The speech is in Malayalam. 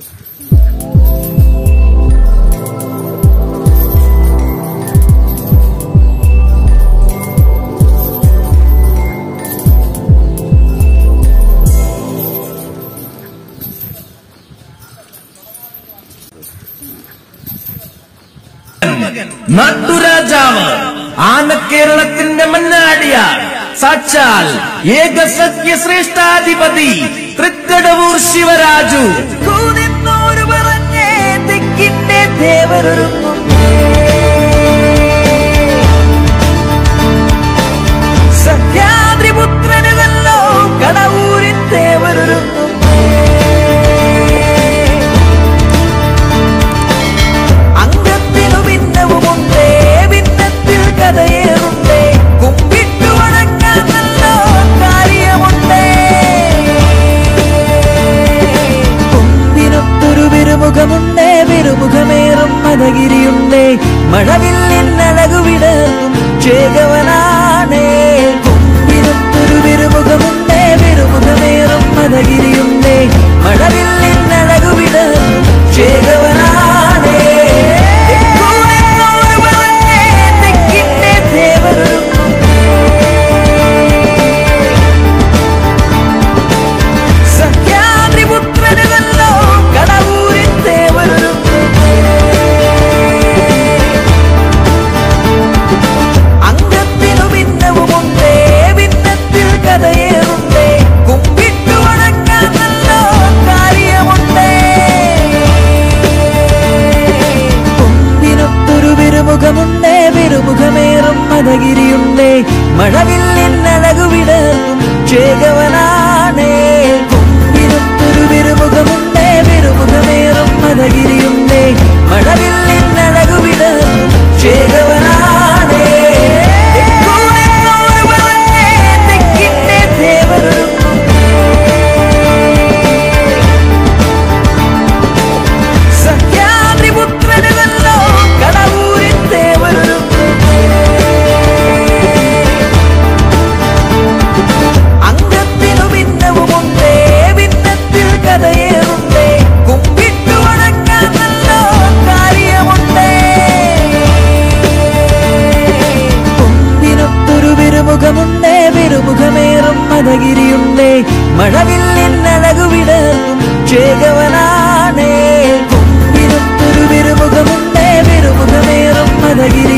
നാട്ടുരാജാവ് ആനക്കേരളത്തിന്റെ മന്നാടിയ സാക്ഷാൽ ഏക സത്യശ്രേഷ്ഠാധിപതി തൃക്കടവൂർ ശിവരാജു കൂനിന്നോര് പറഞ്ഞേ തെക്കിന്റെ ദേവരൊരുങ്ങും സഖ്യാദ്രിപുത്രനുകല്ലോ കടവൂരിൻ ദേവരൊരുങ്ങും അംഗത്തിനു ഭിന്നവുമുണ്ടേ ഭിന്നത്തിൽ കഥയേറുണ്ടേ കുമ്പിട്ടു വണങ്ങാൻ നല്ല കാര്യമുണ്ടേ കൊമ്പിനൊത്തൊരു വിരുമുഖമുണ്ടേ വിരുമുഖമേറും മതഗിരിയുണ്ടേ മഴവില്ലിന്നഴകു വിടർത്തും ചേകവനാണേ കൊമ്പിനൊത്തൊരു വിരുമുഖമുണ്ടേ വിരുമുഖമേറും മതഗിരിയുണ്ടേ മഴവില്ലിന്നഴകു വിടർത്തും ചേകവനാണേ തെക്കൂനെന്നോട് പറഞ്ഞേ തെക്കിന്റെ ദേവരൊരുങ്ങും സഖ്യാദ്രിപുത്രനുകല്ലോ കടവൂരിൻ ദേവരൊരുങ്ങും അംഗത്തിനു ഭിന്നവുമുണ്ടേ ഭിന്നത്തിൽ കഥയേറുണ്ടേ കുമ്പിട്ടു വണങ്ങാൻ നല്ല കാര്യമുണ്ടേ കൊമ്പിനൊത്തൊരു വിരുമുഖമുണ്ടേ വിരുമുഖമേറും മതഗിരിയുണ്ടേ മഴവില്ലിന്നഴകു വിടർത്തും ചേകവനാണേ കൊമ്പിനൊത്തൊരു വിരുമുഖമുണ്ടേ വിരുമുഖമേറും മതഗിരിയുണ്ടേ മഴവില്ലിന്നഴകു വിടർത്തും ചേകവനാണേ തെക്കൂനെന്നോട് പറഞ്ഞേ തെക്കിന്റെ ദേവരൊരുങ്ങും സഖ്യാദ്രിപുത്രനുകല്ലോ കടവൂരിൻ ദേവരൊരുങ്ങും അംഗത്തിനു ഭിന്നവുമുണ്ടേ ഭിന്നത്തിൽ കഥയേറുണ്ടേ കുമ്പിട്ടു വണങ്ങാൻ നല്ല കാര്യമുണ്ടേ കൊമ്പിനൊത്തൊരു വിരുമുഖമുണ്ടേ വിരുമുഖമേറും മതഗിരിയുണ്ടേ മഴവില്ലിന്നഴകു വിടർത്തും ചേകവനാണേ കൊമ്പിനൊത്തൊരു വിരുമുഖമുണ്ടേ വിരുമുഖമേറും മതഗിരി